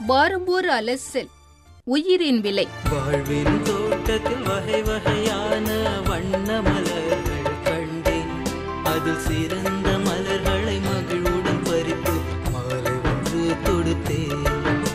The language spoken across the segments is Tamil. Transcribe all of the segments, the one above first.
வாரம்பூர் அலசல் உயிரின் விலை வாழ்வின் தோட்டத்தில் வகை வகையான வண்ண மலர்கள் கண்டேன் அதில் சிறந்த மலர்களை மகிழ்வுடன் பறித்து மாலை ஒன்று தொடுத்தேன்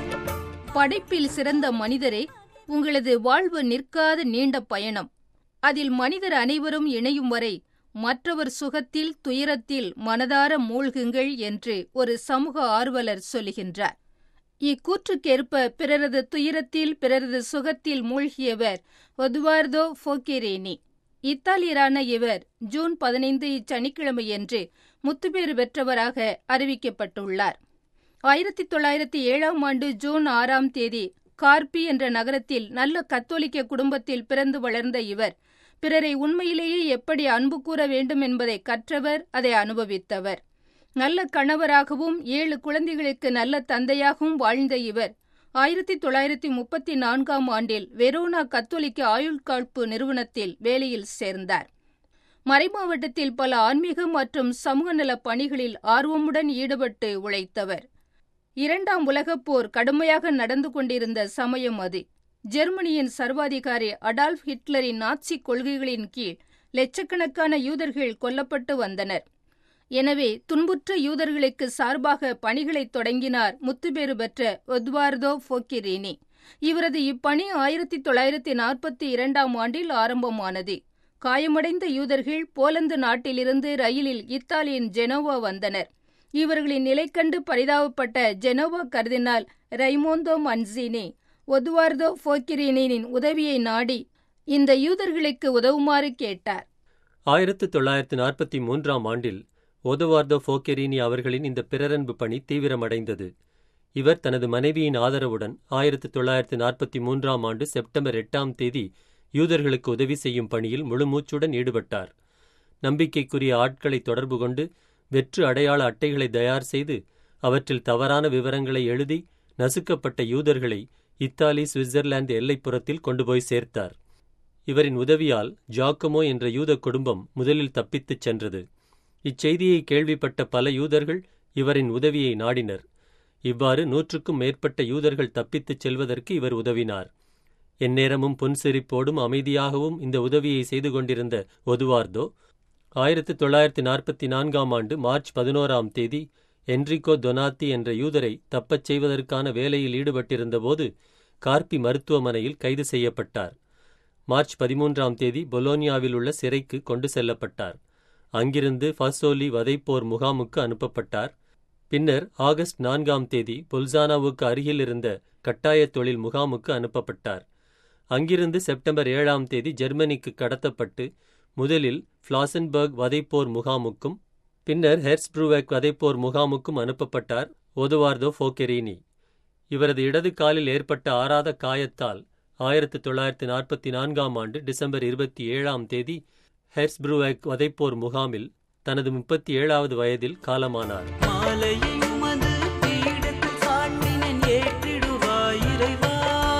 படைப்பில் சிறந்த மனிதரே உங்களது வாழ்வு நிற்காத நீண்ட பயணம் அதில் மனிதர் அனைவரும் இணையும் வரை மற்றவர் சுகத்தில் துயரத்தில் மனதார மூழ்குங்கள் என்று ஒரு சமூக ஆர்வலர் சொல்லுகின்றார் இக்கூற்றுக்கேற்ப பிறரது துயரத்தில் பிறரது சுகத்தில் மூழ்கியவர் ஒதுவார்தோ ஃபோக்கெரேனி இத்தாலியரான இவர் ஜூன் பதினைந்து இச்சனிக்கிழமையன்று முத்துப்பேறு பெற்றவராக அறிவிக்கப்பட்டுள்ளார் ஆயிரத்தி தொள்ளாயிரத்தி ஏழாம் ஆண்டு ஜூன் ஆறாம் தேதி கார்பி என்ற நகரத்தில் நல்ல கத்தோலிக்க குடும்பத்தில் பிறந்து வளர்ந்த இவர் பிறரை உண்மையிலேயே எப்படி அன்பு கூற வேண்டும் என்பதை கற்றவர் அதை அனுபவித்தவர் நல்ல கணவராகவும் ஏழு குழந்தைகளுக்கு நல்ல தந்தையாகவும் வாழ்ந்த இவர் ஆயிரத்தி தொள்ளாயிரத்தி முப்பத்தி நான்காம் ஆண்டில் வெரோனா கத்தோலிக்க ஆயுள்காழ்ப்பு நிறுவனத்தில் வேலையில் சேர்ந்தார் மறைமாவட்டத்தில் பல ஆன்மீக மற்றும் சமூக நல பணிகளில் ஆர்வமுடன் ஈடுபட்டு உழைத்தவர் இரண்டாம் உலகப் போர் கடுமையாக நடந்து கொண்டிருந்த சமயம் அது ஜெர்மனியின் சர்வாதிகாரி அடால்ஃப் ஹிட்லரின் நாட்சி கொள்கைகளின் கீழ் லட்சக்கணக்கான யூதர்கள் கொல்லப்பட்டு வந்தனர் எனவே துன்புற்ற யூதர்களுக்கு சார்பாக பணிகளை தொடங்கினார் முத்துப்பேறு பெற்ற ஒத்வார்தோ ஃபோக்கிரீனி இவரது இப்பணி ஆயிரத்தி தொள்ளாயிரத்தி நாற்பத்தி இரண்டாம் ஆண்டில் ஆரம்பமானது காயமடைந்த யூதர்கள் போலந்து நாட்டிலிருந்து ரயிலில் இத்தாலியின் ஜெனோவா வந்தனர் இவர்களின் நிலை கண்டு பரிதாபப்பட்ட ஜெனோவா கர்தினால் ரைமோந்தோ மன்சினி ஒதுவார்தோ ஃபோக்கிரீனின் உதவியை நாடி இந்த யூதர்களுக்கு உதவுமாறு கேட்டார் ஆயிரத்து தொள்ளாயிரத்து நாற்பத்தி மூன்றாம் ஆண்டில் ஓதவார்தோ ஃபோக்கெரினி அவர்களின் இந்த பிறரன்பு பணி தீவிரமடைந்தது இவர் தனது மனைவியின் ஆதரவுடன் ஆயிரத்து தொள்ளாயிரத்து நாற்பத்தி மூன்றாம் ஆண்டு செப்டம்பர் எட்டாம் தேதி யூதர்களுக்கு உதவி செய்யும் பணியில் முழுமூச்சுடன் ஈடுபட்டார் நம்பிக்கைக்குரிய ஆட்களை தொடர்பு கொண்டு வெற்று அடையாள அட்டைகளை தயார் செய்து அவற்றில் தவறான விவரங்களை எழுதி நசுக்கப்பட்ட யூதர்களை இத்தாலி சுவிட்சர்லாந்து எல்லைப்புறத்தில் கொண்டு போய் சேர்த்தார் இவரின் உதவியால் ஜாக்கமோ என்ற யூத குடும்பம் முதலில் தப்பித்துச் சென்றது இச்செய்தியை கேள்விப்பட்ட பல யூதர்கள் இவரின் உதவியை நாடினர் இவ்வாறு நூற்றுக்கும் மேற்பட்ட யூதர்கள் தப்பித்துச் செல்வதற்கு இவர் உதவினார் எந்நேரமும் புன்சிரிப்போடும் அமைதியாகவும் இந்த உதவியை செய்து கொண்டிருந்த ஒதுவார்தோ ஆயிரத்து தொள்ளாயிரத்தி நாற்பத்தி நான்காம் ஆண்டு மார்ச் பதினோராம் தேதி என்ரிகோ டொனாத்தி என்ற யூதரை தப்பச் செய்வதற்கான வேலையில் ஈடுபட்டிருந்தபோது கார்பி மருத்துவமனையில் கைது செய்யப்பட்டார் மார்ச் பதிமூன்றாம் தேதி பொலோனியாவில் உள்ள சிறைக்கு கொண்டு செல்லப்பட்டார் அங்கிருந்து ஃபசோலி வதைப்போர் முகாமுக்கு அனுப்பப்பட்டார் பின்னர் ஆகஸ்ட் நான்காம் தேதி பொல்சானாவுக்கு அருகில் இருந்த கட்டாய தொழில் முகாமுக்கு அனுப்பப்பட்டார் அங்கிருந்து செப்டம்பர் ஏழாம் தேதி ஜெர்மனிக்கு கடத்தப்பட்டு முதலில் ஃபிளாசன்பர்க் வதைப்போர் முகாமுக்கும் பின்னர் ஹெர்ஸ்ப்ரூவெக் வதைப்போர் முகாமுக்கும் அனுப்பப்பட்டார் ஓதுவார்தோ ஃபோக்கெரினி இவரது இடது காலில் ஏற்பட்ட ஆறாத காயத்தால் ஆயிரத்து தொள்ளாயிரத்து நாற்பத்தி நான்காம் ஆண்டு டிசம்பர் இருபத்தி ஏழாம் தேதி ஹெர்ஸ்ப்ரூவெக் வதைப்போர் முகாமில் தனது முப்பத்தி ஏழாவது வயதில் காலமானார் மாலையும் அது பீடத்தில் சாட்டினேன் ஏற்றிடுவாய் இறைவா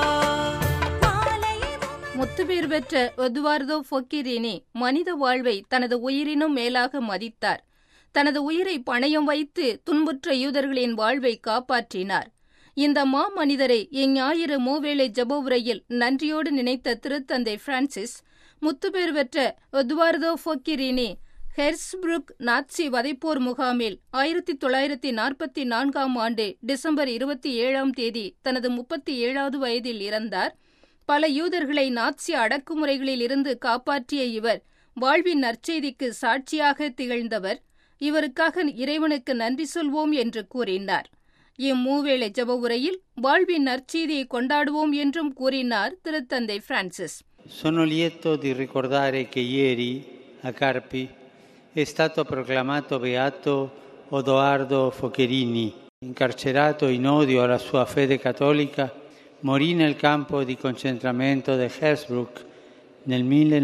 முத்துப்பேர் பெற்ற ஒதுவார்தோ ஃபொக்கிரினி மனித வாழ்வை தனது உயிரினும் மேலாக மதித்தார் தனது உயிரை பணயம் வைத்து துன்புற்ற யூதர்களின் வாழ்வை காப்பாற்றினார் இந்த மாமனிதரை இஞ்ஞாயிறு மூவேளை ஜப உரையில் நன்றியோடு நினைத்த திருத்தந்தை பிரான்சிஸ் முத்துப்பேர் பெற்ற ஒதுவார்தோ ஃபொக்கிரினி ஹெர்ஸ்புருக் நாட்சி வதைப்போர் முகாமில் ஆயிரத்தி தொள்ளாயிரத்தி நாற்பத்தி நான்காம் ஆண்டு டிசம்பர் இருபத்தி ஏழாம் தேதி தனது முப்பத்தி ஏழாவது வயதில் இறந்தார் பல யூதர்களை நாட்சி அடக்குமுறைகளில் இருந்து காப்பாற்றிய இவர் வாழ்வின் நற்செய்திக்கு சாட்சியாக திகழ்ந்தவர் இவருக்காக இறைவனுக்கு நன்றி சொல்வோம் என்று கூறினார் இம்மூவேளை ஜப உரையில் வாழ்வின் நற்செய்தியை கொண்டாடுவோம் என்றும் கூறினார் திருத்தந்தை Francis Sono lieto di ricordare che ieri a Carpi è stato proclamato beato Odoardo Focherini, incarcerato in odio alla sua fede cattolica, morì nel campo di concentramento di Hersbruck nel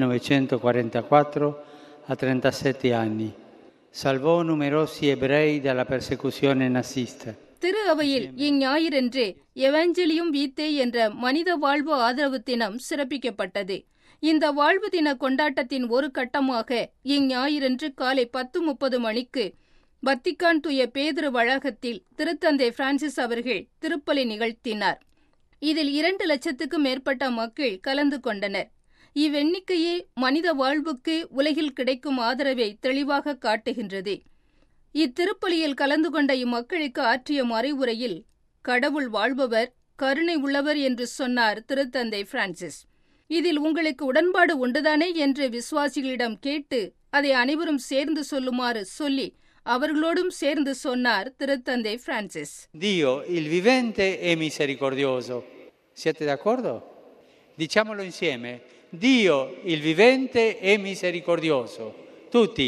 1944 a 37 anni. Salvò numerosi ebrei dalla persecuzione nazista. திரு அவையில் இஞ்ஞாயிறன்று எவாஞ்சலியும் வீத்தே என்ற மனித வாழ்வு ஆதரவு தினம் சிறப்பிக்கப்பட்டது இந்த வாழ்வு தின கொண்டாட்டத்தின் ஒரு கட்டமாக இஞ்ஞாயிறன்று காலை பத்து முப்பது மணிக்கு வத்திக்கான் தூய பேதுரு வளாகத்தில் திருத்தந்தை பிரான்சிஸ் அவர்கள் திருப்பலி நிகழ்த்தினார் இதில் இரண்டு லட்சத்துக்கும் மேற்பட்ட மக்கள் கலந்து கொண்டனர் இவ்வெண்ணிக்கையே மனித வாழ்வுக்கு உலகில் கிடைக்கும் ஆதரவை தெளிவாக காட்டுகின்றது இத்திருப்பலியில் கலந்து கொண்ட இம்மக்களுக்கு ஆற்றிய மறைவுரையில் கடவுள் வாழ்பவர் கருணை உள்ளவர் என்று சொன்னார் திருத்தந்தை பிரான்சிஸ் இதில் உங்களுக்கு உடன்பாடு உண்டுதானே என்று விசுவாசிகளிடம் கேட்டு அதை அனைவரும் சேர்ந்து சொல்லுமாறு சொல்லி அவர்களோடும் சேர்ந்து சொன்னார் திருத்தந்தை Francis Dio, il vivente e misericordioso. Siete d'accordo? Diciamolo insieme. Dio, il vivente e misericordioso. Tutti.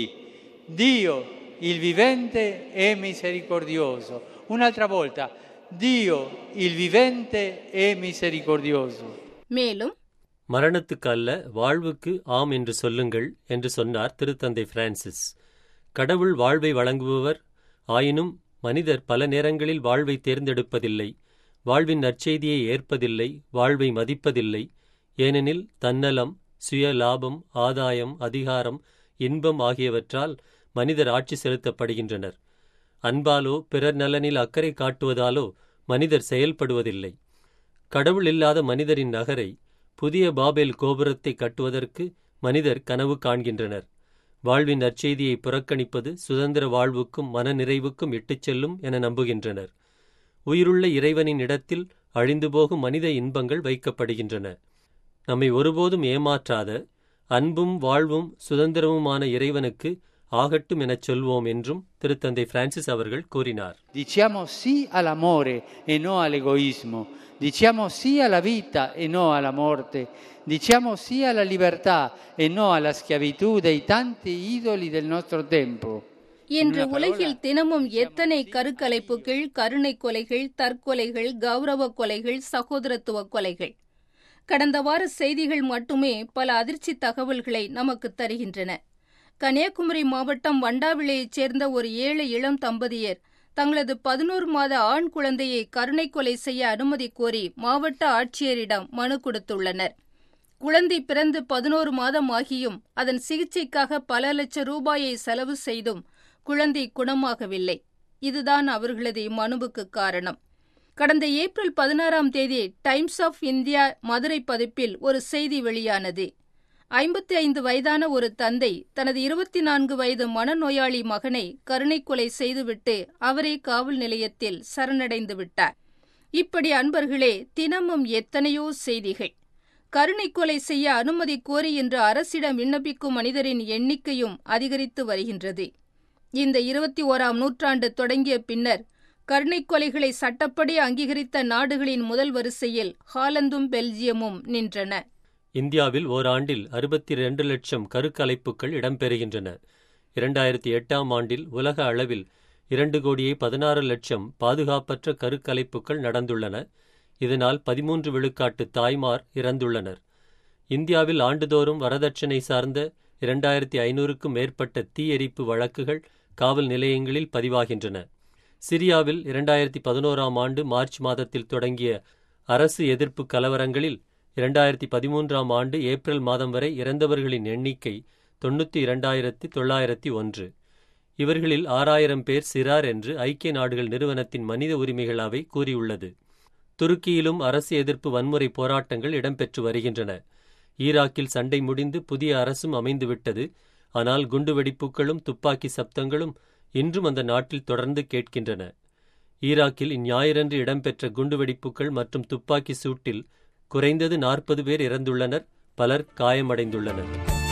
Dio, il vivente e misericordioso. Un'altra volta. Dio, il vivente e misericordioso. மேலும் மரணத்துக்கு அல்ல வாழ்வுக்கு ஆம் என்று சொல்லுங்கள் என்று சொன்னார் திருத்தந்தை பிரான்சிஸ் கடவுள் வாழ்வை வழங்குபவர் ஆயினும் மனிதர் பல நேரங்களில் வாழ்வை தேர்ந்தெடுப்பதில்லை வாழ்வின் நற்செய்தியை ஏற்பதில்லை வாழ்வை மதிப்பதில்லை ஏனெனில் தன்னலம் சுய லாபம் ஆதாயம் அதிகாரம் இன்பம் ஆகியவற்றால் மனிதர் ஆட்சி செலுத்தப்படுகின்றனர் அன்பாலோ பிறர் நலனில் அக்கறை காட்டுவதாலோ மனிதர் செயல்படுவதில்லை கடவுள் இல்லாத மனிதரின் நகரை புதிய பாபேல் கோபுரத்தை கட்டுவதற்கு மனிதர் கனவு காண்கின்றனர் வாழ்வின் நற்செய்தியை புறக்கணிப்பது சுதந்திர வாழ்வுக்கும் மனநிறைவுக்கும் இட்டுச் செல்லும் என நம்புகின்றனர் உயிருள்ள இறைவனின் இடத்தில் அழிந்து போகும் மனித இன்பங்கள் வைக்கப்படுகின்றன நம்மை ஒருபோதும் ஏமாற்றாத அன்பும் வாழ்வும் சுதந்திரமுமான இறைவனுக்கு ஆகட்டும் எனச் சொல்வோம் என்றும் திருத்தந்தை பிரான்சிஸ் அவர்கள் கூறினார் Diciamo sì all'amore e no all'egoismo. Diciamo sì alla vita e no alla morte. Diciamo sì alla libertà e no alla schiavitù dei tanti idoli del nostro tempo. இன்று உலகில் தினமும் எத்தனை கருக்கலைப்புகள் கருணை கொலைகள் தற்கொலைகள் கௌரவ கொலைகள் சகோதரத்துவ கொலைகள் கடந்த வார செய்திகள் மட்டுமே பல அதிர்ச்சி தகவல்களை நமக்கு தருகின்றன கன்னியாகுமரி மாவட்டம் வண்டாவிளையைச் சேர்ந்த ஒரு ஏழை இளம் தம்பதியர் தங்களது பதினோரு மாத ஆண் குழந்தையை கருணை கொலை செய்ய அனுமதி கோரி மாவட்ட ஆட்சியரிடம் மனு கொடுத்துள்ளனர் குழந்தை பிறந்து பதினோரு மாதம் ஆகியும் அதன் சிகிச்சைக்காக பல லட்சம் ரூபாயை செலவு செய்தும் குழந்தை குணமாகவில்லை இதுதான் அவர்களது இம்மனுவுக்கு காரணம் கடந்த ஏப்ரல் பதினாறாம் தேதி டைம்ஸ் ஆஃப் இந்தியா மதுரை பதிப்பில் ஒரு செய்தி வெளியானது ஐம்பத்தி ஐந்து வயதான ஒரு தந்தை தனது இருபத்தி நான்கு வயது மனநோயாளி மகனை கருணை கொலை செய்துவிட்டு அவரே காவல் நிலையத்தில் சரணடைந்து விட்டார் இப்படி அன்பர்களே தினமும் எத்தனையோ செய்திகள் கருணை கொலை செய்ய அனுமதி கோரி இன்று அரசிடம் விண்ணப்பிக்கும் மனிதரின் எண்ணிக்கையும் அதிகரித்து வருகின்றது இந்த இருபத்தி ஓராம் நூற்றாண்டு தொடங்கிய பின்னர் கருணை கொலைகளை சட்டப்படி அங்கீகரித்த நாடுகளின் முதல் வரிசையில் ஹாலந்தும் பெல்ஜியமும் நின்றன இந்தியாவில் ஓராண்டில் அறுபத்தி இரண்டு லட்சம் கருக்கலைப்புகள் இடம்பெறுகின்றன இரண்டாயிரத்தி எட்டாம் ஆண்டில் உலக அளவில் இரண்டு கோடியே பதினாறு லட்சம் பாதுகாப்பற்ற கருக்கலைப்புகள் நடந்துள்ளன இதனால் பதிமூன்று விழுக்காட்டு தாய்மார் இறந்துள்ளனர் இந்தியாவில் ஆண்டுதோறும் வரதட்சணை சார்ந்த இரண்டாயிரத்தி ஐநூறுக்கும் மேற்பட்ட தீயெரிப்பு வழக்குகள் காவல் நிலையங்களில் பதிவாகின்றன சிரியாவில் இரண்டாயிரத்தி பதினோராம் ஆண்டு மார்ச் மாதத்தில் தொடங்கிய அரசு எதிர்ப்பு கலவரங்களில் இரண்டாயிரத்தி பதிமூன்றாம் ஆண்டு ஏப்ரல் மாதம் வரை இறந்தவர்களின் எண்ணிக்கை தொண்ணூற்றி இரண்டாயிரத்தி தொள்ளாயிரத்தி ஒன்று இவர்களில் ஆறாயிரம் பேர் சிறார் என்று ஐக்கிய நாடுகள் நிறுவனத்தின் மனித உரிமைகள் அவை கூறியுள்ளது துருக்கியிலும் அரசு எதிர்ப்பு வன்முறை போராட்டங்கள் இடம்பெற்று வருகின்றன ஈராக்கில் சண்டை முடிந்து புதிய அரசும் அமைந்துவிட்டது ஆனால் குண்டுவெடிப்புகளும் துப்பாக்கி சப்தங்களும் இன்றும் அந்த நாட்டில் தொடர்ந்து கேட்கின்றன ஈராக்கில் இந்ஞாயிறன்று இடம்பெற்ற குண்டுவெடிப்புகள் மற்றும் துப்பாக்கி சூட்டில் குறைந்தது நாற்பது பேர் இறந்துள்ளனர் பலர் காயமடைந்துள்ளனர்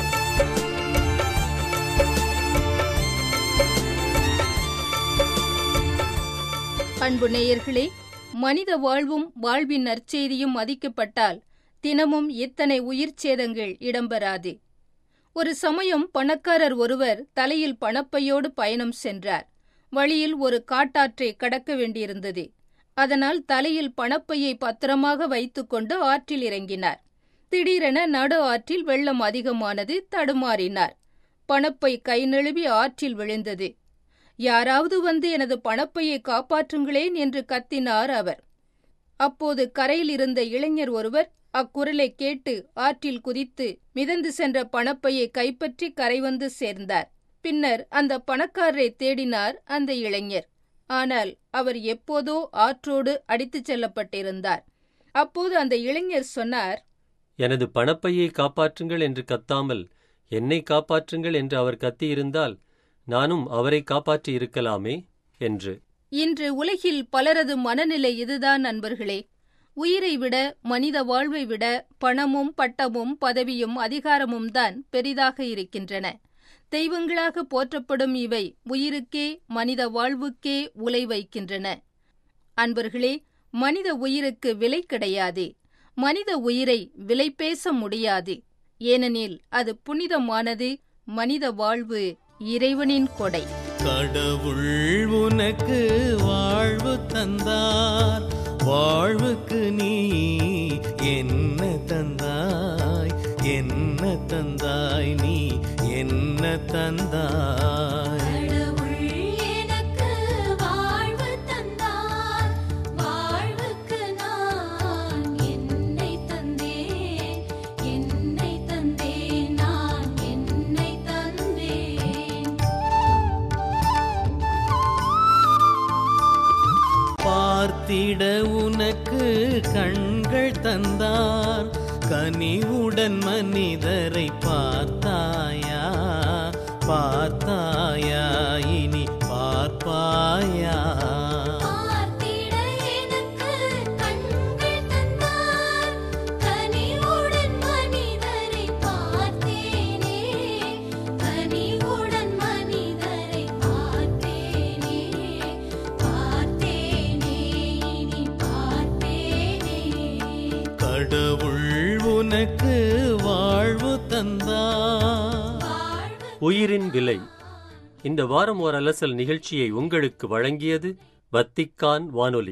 அன்பு நேயர்களே மனித வாழ்வும் வாழ்வின் நற்செய்தியும் மதிக்கப்பட்டால் தினமும் இத்தனை உயிர் சேதங்கள் இடம்பெறாது ஒரு சமயம் பணக்காரர் ஒருவர் தலையில் பணப்பையோடு பயணம் சென்றார் வழியில் ஒரு காட்டாற்றை கடக்க வேண்டியிருந்தது அதனால் தலையில் பணப்பையை பத்திரமாக வைத்துக்கொண்டு ஆற்றில் இறங்கினார் திடீரென நடு ஆற்றில் வெள்ளம் அதிகமானது தடுமாறினார் பணப்பை கை நழுவி ஆற்றில் விழுந்தது யாராவது வந்து எனது பணப்பையை காப்பாற்றுங்களேன் என்று கத்தினார் அவர் அப்போது கரையில் இருந்த இளைஞர் ஒருவர் அக்குரலை கேட்டு ஆற்றில் குதித்து மிதந்து சென்ற பணப்பையை கைப்பற்றி கரை வந்து சேர்ந்தார் பின்னர் அந்த பணக்காரரை தேடினார் அந்த இளைஞர் ஆனால் அவர் எப்போதோ ஆற்றோடு அடித்துச் செல்லப்பட்டிருந்தார் அப்போது அந்த இளைஞர் சொன்னார் எனது பணப்பையை காப்பாற்றுங்கள் என்று கத்தாமல் என்னை காப்பாற்றுங்கள் என்று அவர் கத்தியிருந்தால் நானும் அவரை காப்பாற்றி இருக்கலாமே என்று இன்று உலகில் பலரது மனநிலை இதுதான் நண்பர்களே உயிரை விட மனித வாழ்வை விட பணமும் பட்டமும் பதவியும் அதிகாரமும் தான் பெரிதாக இருக்கின்றன தெய்வங்களாக போற்றப்படும் இவை உயிருக்கே மனித வாழ்வுக்கே உலை வைக்கின்றன அன்பர்களே மனித உயிருக்கு விலை கிடையாது மனித உயிரை விலை பேச முடியாது ஏனெனில் அது புனிதமானது மனித வாழ்வு இறைவனின் கொடை கடவுள் உனக்கு வாழ்வு தந்தார் வாழ்வுக்கு நீ என்ன தந்தாய் என்ன தந்தாய் நீ என்ன தந்தாய் கடவுள் எனக்கு வாழ்வு தந்தார் வாழ்வுக்கு நான் என்னை தந்தேன் என்னை தந்தேன் நான் என்னை தந்தேன் பார்த்திட உனக்கு கண்கள் தந்தார் கனிவுடன் மனிதரை பார்த்தாயா பார்த்தாயா இனி பார்ப்பாயா பார்த்திட எனக்கு கண்கள் தந்தார் கனிவுடன் மனிதரை பார்த்தேனே கனிவுடன் மனிதரை பார்த்தேனே பார்த்தேனே இனி பார்ப்பேனே கடவுள் உனக்கு வாழ்வு தந்தார் வாழ்வு உயிரின் விலை இந்த வாரம் ஓர் அலசல் நிகழ்ச்சியை உங்களுக்கு வழங்கியது வத்திக்கான் வானொலி